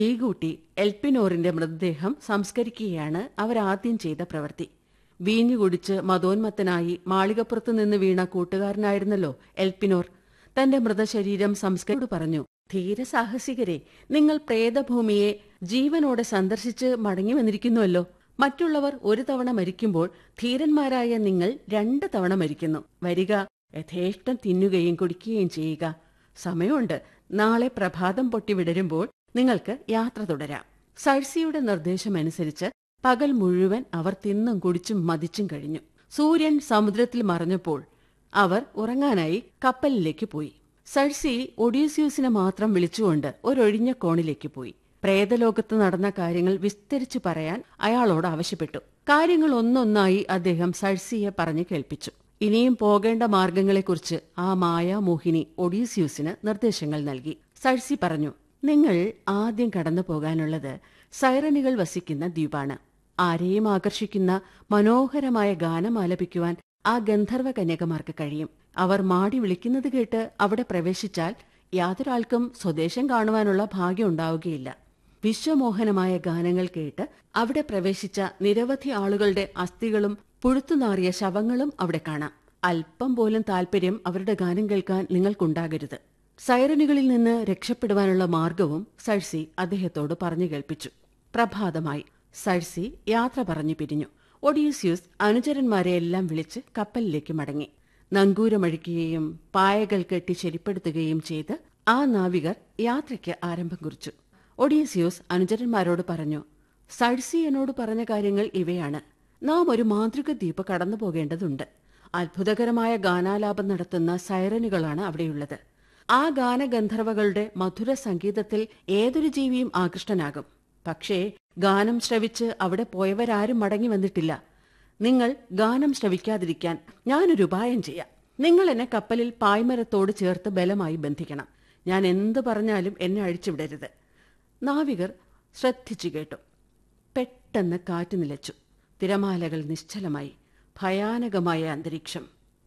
കൈകൂട്ടി എൽപ്പിനോറിന്റെ മൃതദേഹം സംസ്കരിക്കുകയാണ് അവരാദ്യം ചെയ്ത പ്രവൃത്തി വീഞ്ഞു കുടിച്ച് മതോന്മത്തനായി മാളികപ്പുറത്ത് നിന്ന് വീണ കൂട്ടുകാരനായിരുന്നല്ലോ എൽപ്പിനോർ തന്റെ മൃതശരീരം സംസ്കരോട് പറഞ്ഞു ധീരസാഹസികരെ നിങ്ങൾ പ്രേതഭൂമിയെ ജീവനോടെ സന്ദർശിച്ച് മടങ്ങി വന്നിരിക്കുന്നുവല്ലോ മറ്റുള്ളവർ ഒരു തവണ മരിക്കുമ്പോൾ ധീരന്മാരായ നിങ്ങൾ രണ്ട് തവണ മരിക്കുന്നു വരിക യഥേഷ്ടം തിന്നുകയും കുടിക്കുകയും ചെയ്യുക സമയമുണ്ട് നാളെ പ്രഭാതം പൊട്ടി വിടരുമ്പോൾ നിങ്ങൾക്ക് യാത്ര തുടരാം സഴ്സിയുടെ നിർദ്ദേശമനുസരിച്ച് പകൽ മുഴുവൻ അവർ തിന്നും കുടിച്ചും മതിച്ചും കഴിഞ്ഞു സൂര്യൻ സമുദ്രത്തിൽ മറഞ്ഞപ്പോൾ അവർ ഉറങ്ങാനായി കപ്പലിലേക്ക് പോയി സഴ്സി ഒഡീസ്യൂസിനെ മാത്രം വിളിച്ചുകൊണ്ട് ഒരൊഴിഞ്ഞ കോണിലേക്ക് പോയി പ്രേതലോകത്ത് നടന്ന കാര്യങ്ങൾ വിസ്തരിച്ചു പറയാൻ അയാളോട് ആവശ്യപ്പെട്ടു കാര്യങ്ങൾ ഒന്നൊന്നായി അദ്ദേഹം സഴ്സിയെ പറഞ്ഞു കേൾപ്പിച്ചു ഇനിയും പോകേണ്ട മാർഗങ്ങളെക്കുറിച്ച് ആ മായാമോഹിനി ഒഡീസ്യൂസിന് നിർദ്ദേശങ്ങൾ നൽകി സഴ്സി പറഞ്ഞു നിങ്ങൾ ആദ്യം കടന്നു പോകാനുള്ളത് സൈറനുകൾ വസിക്കുന്ന ദ്വീപാണ് ആരെയും ആകർഷിക്കുന്ന മനോഹരമായ ഗാനം ആലപിക്കുവാൻ ആ ഗന്ധർവ കന്യകമാർക്ക് കഴിയും അവർ മാടി വിളിക്കുന്നത് കേട്ട് അവിടെ പ്രവേശിച്ചാൽ യാതൊരാൾക്കും സ്വദേശം കാണുവാനുള്ള ഭാഗ്യം ഉണ്ടാവുകയില്ല വിശ്വമോഹനമായ ഗാനങ്ങൾ കേട്ട് അവിടെ പ്രവേശിച്ച നിരവധി ആളുകളുടെ അസ്ഥികളും പുഴുത്തുനാറിയ ശവങ്ങളും അവിടെ കാണാം അല്പം പോലും താല്പര്യം അവരുടെ ഗാനം കേൾക്കാൻ നിങ്ങൾക്കുണ്ടാകരുത് സൈറനുകളിൽ നിന്ന് രക്ഷപ്പെടുവാനുള്ള മാർഗവും സഴ്സി അദ്ദേഹത്തോട് പറഞ്ഞു കേൾപ്പിച്ചു പ്രഭാതമായി സഴ്സി യാത്ര പറഞ്ഞു പിരിഞ്ഞു ഒഡീസ്യൂസ് അനുചരന്മാരെ എല്ലാം വിളിച്ച് കപ്പലിലേക്ക് മടങ്ങി നങ്കൂരമഴിക്കുകയും പായകൾ കെട്ടി ശരിപ്പെടുത്തുകയും ചെയ്ത് ആ നാവികർ യാത്രയ്ക്ക് ആരംഭം കുറിച്ചു ഒഡീസിയോസ് അനുചരന്മാരോട് പറഞ്ഞു സഴ്സി എന്നോട് പറഞ്ഞ കാര്യങ്ങൾ ഇവയാണ് നാം ഒരു മാന്ത്രിക ദ്വീപ് കടന്നു പോകേണ്ടതുണ്ട് അത്ഭുതകരമായ ഗാനാലാപം നടത്തുന്ന സൈറനുകളാണ് അവിടെയുള്ളത് ആ ഗാനഗന്ധർവകളുടെ മധുര സംഗീതത്തിൽ ഏതൊരു ജീവിയും ആകൃഷ്ടനാകും പക്ഷേ ഗാനം ശ്രവിച്ച് അവിടെ പോയവരാരും മടങ്ങി വന്നിട്ടില്ല നിങ്ങൾ ഗാനം ശ്രവിക്കാതിരിക്കാൻ ഞാനൊരു ഉപായം ചെയ്യാം നിങ്ങൾ എന്നെ കപ്പലിൽ പായ്മരത്തോട് ചേർത്ത് ബലമായി ബന്ധിക്കണം ഞാൻ എന്ത് പറഞ്ഞാലും എന്നെ അഴിച്ചുവിടരുത് നാവികർ ശ്രദ്ധിച്ചു കേട്ടു പെട്ടെന്ന് കാറ്റ് നിലച്ചു തിരമാലകൾ നിശ്ചലമായി ഭയാനകമായ അന്തരീക്ഷം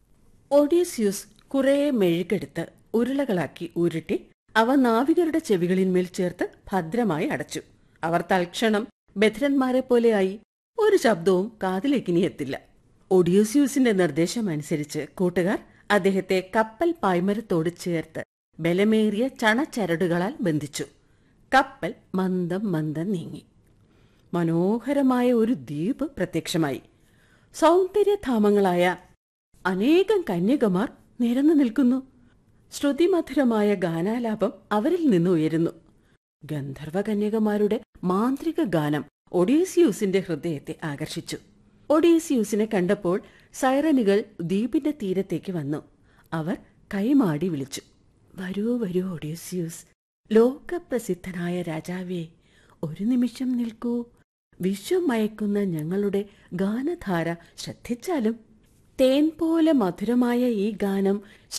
ഒഡീസ്യൂസ് കുറേ മെഴുകെടുത്ത് ഉരുളകളാക്കി ഉരുട്ടി അവ നാവികരുടെ ചെവികളിന്മേൽ ചേർത്ത് ഭദ്രമായി അടച്ചു അവർ തൽക്ഷണം ബധിരന്മാരെ പോലെയായി ഒരു ശബ്ദവും കാതിലേക്കിനി എത്തില്ല ഒഡിയോസ്യൂസിന്റെ നിർദ്ദേശമനുസരിച്ച് കൂട്ടുകാർ അദ്ദേഹത്തെ കപ്പൽ പായ്മരത്തോട് ചേർത്ത് ബലമേറിയ ചണച്ചരടുകളാൽ ബന്ധിച്ചു കപ്പൽ മന്ദം മന്ദം നീങ്ങി മനോഹരമായ ഒരു ദ്വീപ് പ്രത്യക്ഷമായി സൗന്ദര്യധാമങ്ങളായ അനേകം കന്യകമാർ നിരന്നു നിൽക്കുന്നു ശ്രുതിമധുരമായ ഗാനാലാപം അവരിൽ നിന്ന് ഉയരുന്നു ഗന്ധർവ കന്യകമാരുടെ മാന്ത്രിക ഗാനം ഒഡീസിയൂസിന്റെ ഹൃദയത്തെ ആകർഷിച്ചു ഒഡീസിയൂസിനെ കണ്ടപ്പോൾ സൈറനുകൾ ദ്വീപിന്റെ തീരത്തേക്ക് വന്നു അവർ കൈമാടി വിളിച്ചു വരൂ വരൂ ഒഡീസിയൂസ് ലോകപ്രസിദ്ധനായ രാജാവേ ഒരു നിമിഷം നിൽക്കൂ വിശ്വം മയക്കുന്ന ഞങ്ങളുടെ ഗാനധാര ശ്രദ്ധിച്ചാലും തേൻ പോലെ മധുരമായ ഈ ഗാനം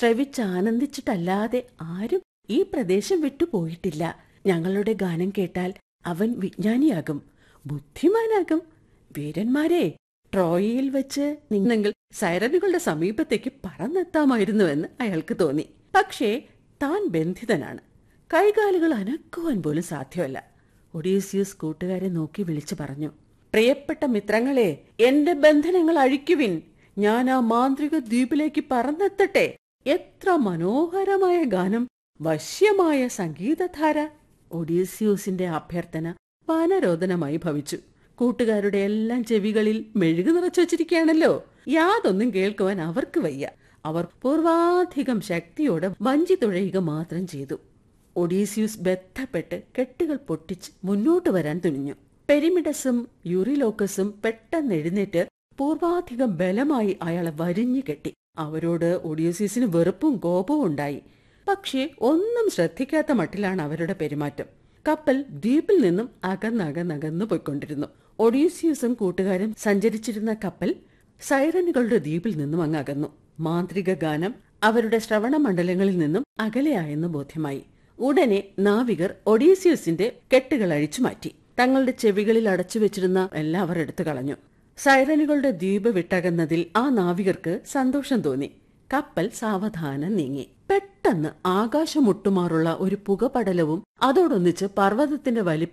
ശ്രവിച്ചാനന്ദിച്ചിട്ടല്ലാതെ ആരും ഈ പ്രദേശം വിട്ടുപോയിട്ടില്ല ഞങ്ങളുടെ ഗാനം കേട്ടാൽ അവൻ വിജ്ഞാനിയാകും ബുദ്ധിമാനാകും വീരന്മാരെ ട്രോയിയിൽ വെച്ച് നിങ്ങൾ സൈറനുകളുടെ സമീപത്തേക്ക് പറന്നെത്താമായിരുന്നുവെന്ന് അയാൾക്ക് തോന്നി പക്ഷേ താൻ ബന്ധിതനാണ് കൈകാലുകൾ അനക്കുവാൻ പോലും സാധ്യമല്ല ഒഡീസിയസ് കൂട്ടുകാരെ നോക്കി വിളിച്ചു പറഞ്ഞു പ്രിയപ്പെട്ട മിത്രങ്ങളെ എന്റെ ബന്ധനങ്ങൾ അഴിക്കുവിൻ ഞാൻ ആ മാന്ത്രിക ദ്വീപിലേക്ക് പറന്നെത്തട്ടെ എത്ര മനോഹരമായ ഗാനം വശ്യമായ സംഗീതധാര ഒഡീസിയൂസിന്റെ അഭ്യർത്ഥന വാനരോധനമായി ഭവിച്ചു കൂട്ടുകാരുടെ എല്ലാം ചെവികളിൽ മെഴുകു നിറച്ചു വച്ചിരിക്കുകയാണല്ലോ യാതൊന്നും കേൾക്കുവാൻ അവർക്ക് വയ്യ അവർ പൂർവാധികം ശക്തിയോടെ വഞ്ചി തുഴയുക മാത്രം ചെയ്തു ഒഡീസിയൂസ് ബന്ധപ്പെട്ട് കെട്ടുകൾ പൊട്ടിച്ച് മുന്നോട്ട് വരാൻ തുനിഞ്ഞു പെരിമിഡസും യൂറിലോക്കസും പെട്ടെന്ന് എഴുന്നേറ്റ് പൂർവാധികം ബലമായി അയാളെ വരിഞ്ഞു കെട്ടി അവരോട് ഒഡീസിയസിന് വെറുപ്പും കോപവും ഉണ്ടായി പക്ഷേ ഒന്നും ശ്രദ്ധിക്കാത്ത മട്ടിലാണ് അവരുടെ പെരുമാറ്റം കപ്പൽ ദ്വീപിൽ നിന്നും അകന്നകന്നകന്നു പോയിക്കൊണ്ടിരുന്നു ഒഡീസിയസും കൂട്ടുകാരും സഞ്ചരിച്ചിരുന്ന കപ്പൽ സൈറനുകളുടെ ദ്വീപിൽ നിന്നും അങ്ങ് അകന്നു മാന്ത്രിക ഗാനം അവരുടെ ശ്രവണ മണ്ഡലങ്ങളിൽ നിന്നും അകലെയായെന്ന് ബോധ്യമായി ഉടനെ നാവികർ ഒഡീസിയസിന്റെ കെട്ടുകൾ അഴിച്ചു മാറ്റി തങ്ങളുടെ ചെവികളിൽ അടച്ചു വെച്ചിരുന്ന എല്ലാം അവർ എടുത്തു കളഞ്ഞു സൈറനുകളുടെ ദ്വീപ് വിട്ടകന്നതിൽ ആ നാവികർക്ക് സന്തോഷം തോന്നി കപ്പൽ സാവധാനം നീങ്ങി പെട്ടെന്ന് ആകാശമുട്ടുമാറുള്ള ഒരു പുകപടലവും അതോടൊന്നിച്ച് പർവ്വതത്തിന്റെ വലിപ്പം